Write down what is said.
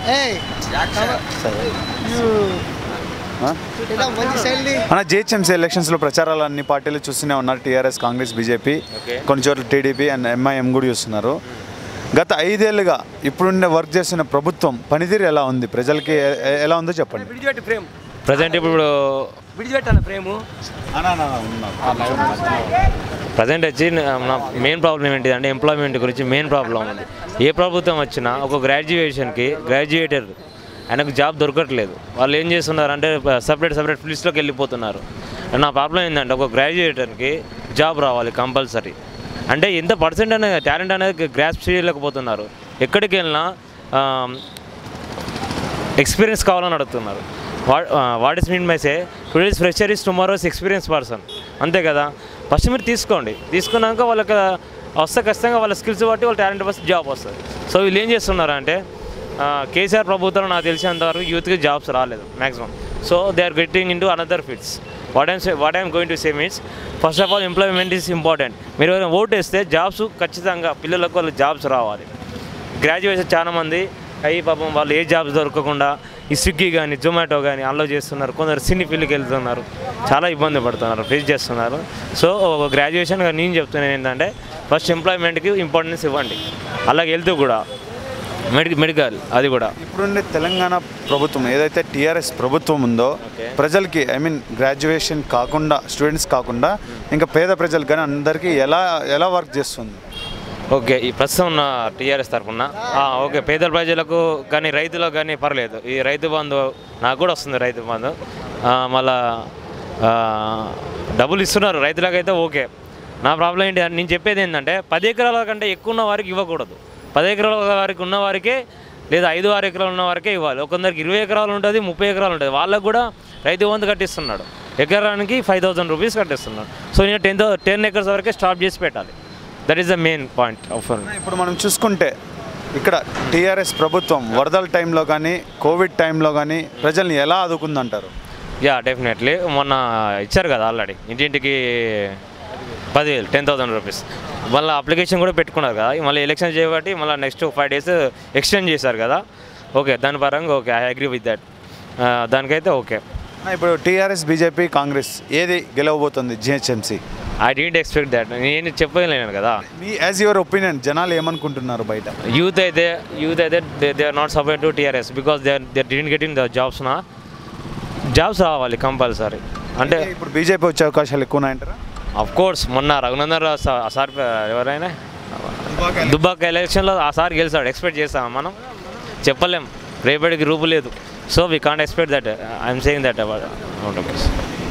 మన జిహెచ్ఎంసీ ఎలక్షన్స్లో ప్రచారాలు అన్ని పార్టీలు చూస్తూనే ఉన్నారు టీఆర్ఎస్ కాంగ్రెస్ బీజేపీ Okay. కొన్ని చోట్ల టీడీపీ అండ్ ఎంఐఎం కూడా చూస్తున్నారు గత ఐదేళ్లుగా ఇప్పుడుండే వర్క్ చేస్తున్న ప్రభుత్వం పనితీరు ఎలా ఉంది ప్రజలకి ఎ- ఎ- ఎలా ఉందో చెప్పండి విడిచిపెట్టి ఫ్రేమ్ ప్రజెంట్ ఇప్పుడు విడిచిపెట్టాను ఫ్రేము ప్రజెంట్ వచ్చి నా మెయిన్ ప్రాబ్లం ఏంటి అంటే ఎంప్లాయ్మెంట్ గురించి మెయిన్ ప్రాబ్లం ఉంది ఏ ప్రభుత్వం వచ్చినా ఒక గ్రాడ్యుయేషన్కి గ్రాడ్యుయేటర్ ఆయనకు జాబ్ దొరకట్లేదు వాళ్ళు ఏం చేస్తున్నారు అంటే సపరేట్ సపరేట్ ఫీల్డ్స్లోకి వెళ్ళిపోతున్నారు నా ప్రాబ్లం ఏంటంటే ఒక గ్రాడ్యుయేటర్కి జాబ్ రావాలి కంపల్సరీ అంటే ఎంత పర్సెంట్ అనేది టాలెంట్ అనేది గ్రాస్ప్ చేయలేకపోతున్నారు ఎక్కడికి వెళ్ళినా ఎక్స్పీరియన్స్ కావాలని అడుగుతున్నారు what is mean my say today's fresher is tomorrow's experience person అంతే కదా ఫస్ట్ మీరు తీసుకోండి తీసుకున్నాక వాళ్ళకి వస్తే ఖచ్చితంగా వాళ్ళ స్కిల్స్ బట్టి వాళ్ళ టాలెంట్ బట్టి జాబ్ వస్తుంది సో వీళ్ళు ఏం చేస్తున్నారు అంటే ఆ, కేసీఆర్ ప్రభుత్వం నాకు తెలిసినంతవరకు యూత్కి జాబ్స్ రాలేదు maximum so they are getting in to another fields what I'm what I'm going to say means first of all employment is important మీరు ఎవరైనా ఓటు వేస్తే జాబ్స్ ఖచ్చితంగా పిల్లలకు వాళ్ళ జాబ్స్ రావాలి గ్రాడ్యుయేషన్ చాలా మంది అయ్యి పాపం వాళ్ళు ఏ జాబ్స్ దొరకకుండా ఈ స్విగ్గీ కానీ జొమాటో కానీ అల్లో చేస్తున్నారు కొందరు సినీ ఫీల్డ్కి వెళ్తున్నారు చాలా ఇబ్బంది పడుతున్నారు ఫేస్ చేస్తున్నారు సో ఒక గ్రాడ్యుయేషన్ నేను చెప్తున్నాను ఏంటంటే ఫస్ట్ ఎంప్లాయ్మెంట్కి ఇంపార్టెన్స్ ఇవ్వండి అలాగే హెల్త్ కూడా మెడి మెడికల్ అది కూడా ఇప్పుడుండే తెలంగాణ ప్రభుత్వం ఏదైతే టీఆర్ఎస్ ప్రభుత్వం ఉందో Okay. ప్రజలకి ఐ మీన్ గ్రాడ్యుయేషన్ కాకుండా స్టూడెంట్స్ కాకుండా ఇంకా పేద ప్రజలకు కానీ అందరికీ ఎలా ఎలా వర్క్ చేస్తుంది ఓకే ఈ ప్రస్తుతం ఉన్న టీఆర్ఎస్ తరఫున ఓకే పేద ప్రజలకు కానీ రైతులకు కానీ పర్లేదు ఈ రైతు బంధు నాకు కూడా వస్తుంది రైతు బంధు ఆ, మళ్ళా ఆ, డబ్బులు ఇస్తున్నారు రైతులకైతే ఓకే నా ప్రాబ్లం ఏంటి అంటే నేను చెప్పేది ఏంటంటే పది ఎకరాల కంటే ఎక్కువ ఉన్న వారికి ఇవ్వకూడదు పది ఎకరాల వారికి ఉన్న వారికే లేదా ఐదు ఆరు ఎకరాలు ఉన్న వారికే ఇవ్వాలి కొందరికి ఇరవై ఎకరాలు ఉంటుంది ముప్పై ఎకరాలు ఉంటుంది వాళ్ళకు కూడా రైతు బంధు కట్టిస్తున్నాడు ఎకరానికి ఫైవ్ థౌసండ్ రూపీస్ కట్టిస్తున్నాడు సో నేను టెన్ టెన్ ఎకర్స్ వరకే స్టాప్ చేసి పెట్టాలి that is the main point of ఇప్పుడు మనం చూసుకుంటే ఇక్కడ టీఆర్ఎస్ ప్రభుత్వం వరదల టైంలో కానీ కోవిడ్ టైంలో కానీ ప్రజల్ని ఎలా ఆదుకుందంటారు యా డెఫినెట్లీ మొన్న ఇచ్చారు కదా ఆల్రెడీ ఇంటింటికి పదివేలు టెన్ థౌసండ్ రూపీస్ మళ్ళీ అప్లికేషన్ కూడా పెట్టుకున్నారు కదా మళ్ళీ ఎలక్షన్ చేయబట్టి మళ్ళీ నెక్స్ట్ ఫైవ్ డేస్ ఎక్స్టెండ్ చేశారు కదా ఓకే దాని పరంగా okay I agree with that దానికైతే ఓకే ఇప్పుడు టీఆర్ఎస్ బీజేపీ కాంగ్రెస్ ఏది గెలవబోతుంది GHMC I didn't expect that నేను చెప్పలేను కదా మీ యాజ్ యువర్ ఒపీనియన్ జనాలు ఏమనుకుంటున్నారు బయట యూత్ అయితే యూత్ అయితే they are not support to TRS because they they didn't get in the jobs నా జాబ్స్ రావాలి కంపల్సరీ అంటే ఇప్పుడు బీజేపీ వచ్చే అవకాశాలు ఎక్కువ ఉన్నాయంటారా అఫ్ కోర్స్ మొన్న రఘునందన్ రావు సా- ఆ సార్ పే- ఎవరైనా దుబ్బాక ఎలక్షన్లో ఆ సార్ గెలిచాడు ఎక్స్పెక్ట్ చేస్తాం మనం చెప్పలేం రేపటికి రూపు లేదు so we can't expect that I'm saying that okay